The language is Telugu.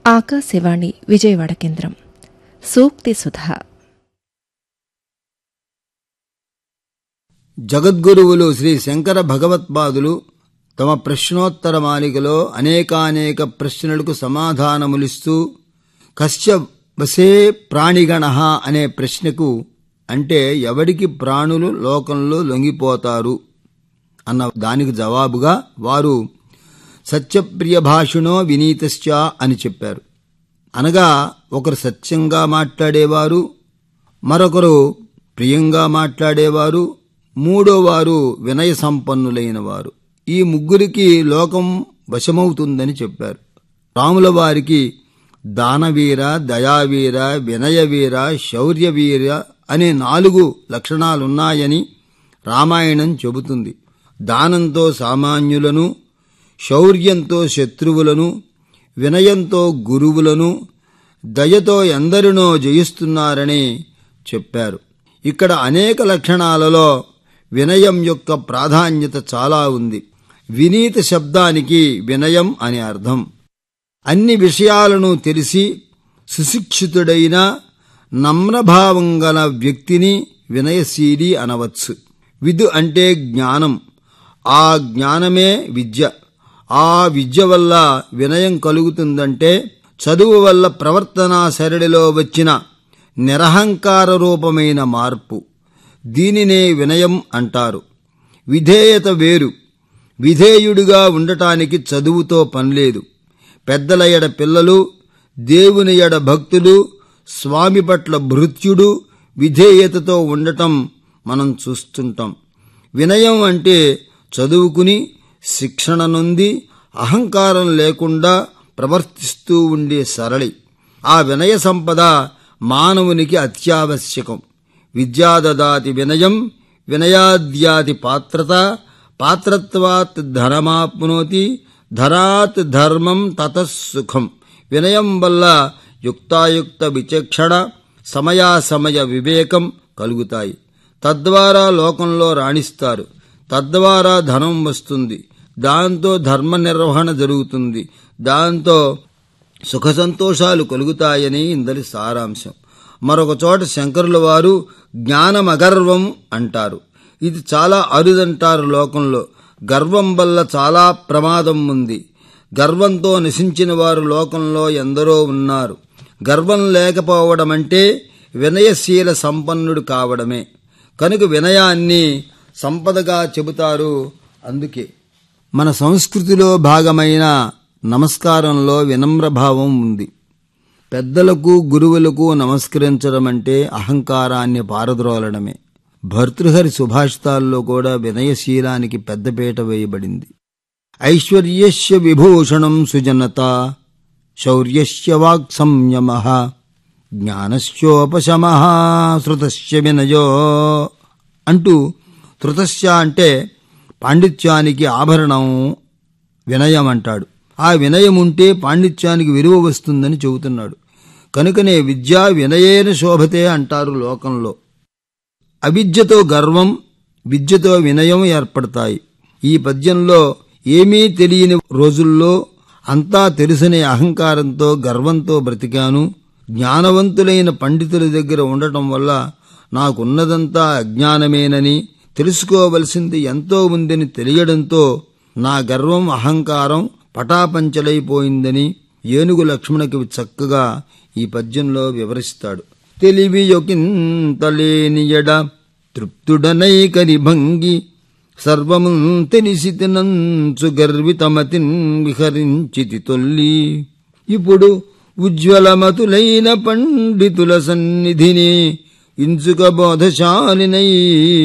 ఆకాశవాణి విజయవాడ కేంద్రం సూక్తి సుధా జగద్గురువులు శ్రీ శంకర భగవత్పాదులు తమ ప్రశ్నోత్తర మాలికలో అనేకానేక ప్రశ్నలకు సమాధానములిస్తూ కశ్య వసే ప్రాణిగణ అనే ప్రశ్నకు అంటే ఎవడికి ప్రాణులు లోకంలో లొంగిపోతారు అన్న దానికి జవాబుగా వారు సత్యప్రియ భాషుణో వినీతశ్చ అని చెప్పారు అనగా ఒకరు సత్యంగా మాట్లాడేవారు మరొకరు ప్రియంగా మాట్లాడేవారు మూడో వారు వినయ సంపన్నులైన వారు ఈ ముగ్గురికి లోకం వశమవుతుందని చెప్పారు రాముల వారికి దానవీర దయావీర వినయవీర శౌర్యవీర అనే నాలుగు లక్షణాలున్నాయని రామాయణం చెబుతుంది దానంతో సామాన్యులను శౌర్యంతో శత్రువులను వినయంతో గురువులను దయతో ఎందరినో జయిస్తున్నారని చెప్పారు ఇక్కడ అనేక లక్షణాలలో వినయం యొక్క ప్రాధాన్యత చాలా ఉంది వినీత శబ్దానికి వినయం అని అర్థం అన్ని విషయాలను తెలిసి సుశిక్షితుడైన నమ్రభావం గల వ్యక్తిని వినయశీలి అనవచ్చు విదు అంటే జ్ఞానం ఆ జ్ఞానమే విద్య ఆ విద్య వల్ల వినయం కలుగుతుందంటే చదువు వల్ల ప్రవర్తనా సరళిలో వచ్చిన నిరహంకార రూపమైన మార్పు దీనినే వినయం అంటారు విధేయత వేరు విధేయుడిగా ఉండటానికి చదువుతో పనిలేదు పెద్దల ఎడ పిల్లలు దేవుని ఎడ భక్తులు స్వామి పట్ల భృత్యుడు విధేయతతో ఉండటం మనం చూస్తుంటాం వినయం అంటే చదువుకుని శిక్షణ నొంది అహంకారం లేకుండా ప్రవర్తిస్తూ ఉండే సరళి ఆ వినయ సంపద మానవునికి అత్యావశ్యకం విద్యాదదాతి వినయం వినయాద్యాతి పాత్రత పాత్రత్వాత్ ధనమాప్నోతి ధరాత్ ధర్మం తతఃసుఖం వినయం వల్ల యుక్తాయుక్త విచక్షణ సమయాసమయ వివేకం కలుగుతాయి తద్వారా లోకంలో రాణిస్తారు తద్వారా ధనం వస్తుంది దాంతో ధర్మ నిర్వహణ జరుగుతుంది దాంతో సుఖ సంతోషాలు కలుగుతాయని ఇందరి సారాంశం మరొక చోట శంకరుల వారు జ్ఞానమగర్వం అంటారు ఇది చాలా అరుదంటారు లోకంలో గర్వం వల్ల చాలా ప్రమాదం ఉంది గర్వంతో నశించిన వారు లోకంలో ఎందరో ఉన్నారు గర్వం లేకపోవడం అంటే వినయశీల సంపన్నుడు కావడమే కనుక వినయాన్ని సంపదగా చెబుతారు అందుకే మన సంస్కృతిలో భాగమైన నమస్కారంలో వినమ్రభావం ఉంది పెద్దలకు గురువులకు నమస్కరించడం అంటే అహంకారాన్ని పారద్రోలడమే భర్తృహరి సుభాషితాల్లో కూడా వినయశీలానికి పెద్దపీట వేయబడింది ఐశ్వర్యస్య విభూషణం సుజనత శౌర్యస్య వాక్ సంయమ జ్ఞానస్యోపశమ శృతస్య వినయో అంటూ ధృతస్య అంటే పాండిత్యానికి ఆభరణం వినయం అంటాడు ఆ వినయం ఉంటే పాండిత్యానికి విలువ వస్తుందని చెబుతున్నాడు కనుకనే విద్యా వినయేన శోభతే అంటారు లోకంలో అవిద్యతో గర్వం విద్యతో వినయం ఏర్పడతాయి ఈ పద్యంలో ఏమీ తెలియని రోజుల్లో అంతా తెలుసనే అహంకారంతో గర్వంతో బ్రతికాను జ్ఞానవంతులైన పండితుల దగ్గర ఉండటం వల్ల నాకున్నదంతా అజ్ఞానమేనని తెలుసుకోవలసింది ఎంతో ఉందని తెలియడంతో నా గర్వం అహంకారం పటాపంచలైపోయిందని ఏనుగు లక్ష్మణకి చక్కగా ఈ పద్యంలో వివరిస్తాడు తెలివియొకింతలేనియడ తృప్తుడనైకరి భంగి సర్వము తెలిసి తినంచు గర్వితమతిన్ విహరించితి తొల్లి ఇప్పుడు ఉజ్వలమతులైన పండితుల సన్నిధిని ఇంచుక బోధశాలినై